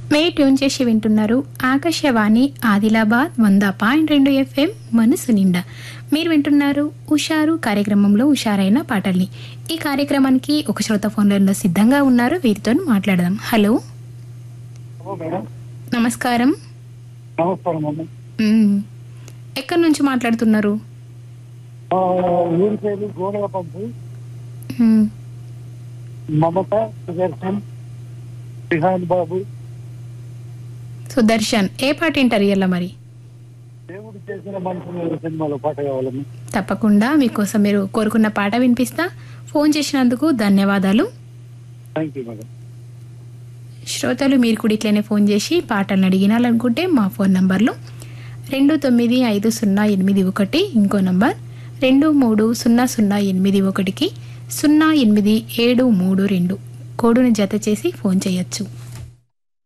మే tune చేసి వింటున్నారు ఆకాశవాణి ఆదిలాబాద్ వంద పాయింట్ రెండు ఎఫ్ఎం మనసు నిండా మీరు వింటున్నారు ఉషారు కార్యక్రమంలో ఉషారైన పాటల్ని ఈ కార్యక్రమానికి ఒక శ్రోత ఫోన్లలో సిద్ధంగా ఉన్నారు వీరితో మాట్లాడదాం హలో హలో మేడం నమస్కారం నమస్కారం అమ్మ మ్మ్. ఎక్కడి నుంచి మాట్లాడుతున్నారు ఆ, ఊరి పేరు గోడల పంపు మ్మ్. మమత సుదర్శన్ రిహాన్ బాబు సుదర్శన్ ఏ పాట వింటారు ఇయ్యాల మరి దేవుడు చేసిన మనుషులు సినిమాలో పాట కావాలమ్మ తప్పకుండా మీకోసం మీరు కోరుకున్న పాట వినిపిస్తా ఫోన్ చేసినందుకు ధన్యవాదాలు థ్యాంక్ యూ మేడం శ్రోతలు మీరు కూడా ఇట్లనే ఫోన్ చేసి పాటలను అడిగినాలనుకుంటే మా ఫోన్ నంబర్లు రెండు తొమ్మిది ఐదు సున్నా ఎనిమిది ఒకటి ఇంకో నంబర్ రెండు మూడు సున్నా సున్నా ఎనిమిది ఒకటికి సున్నా ఎనిమిది ఏడు మూడు రెండు కోడును జత చేసి ఫోన్ చేయొచ్చు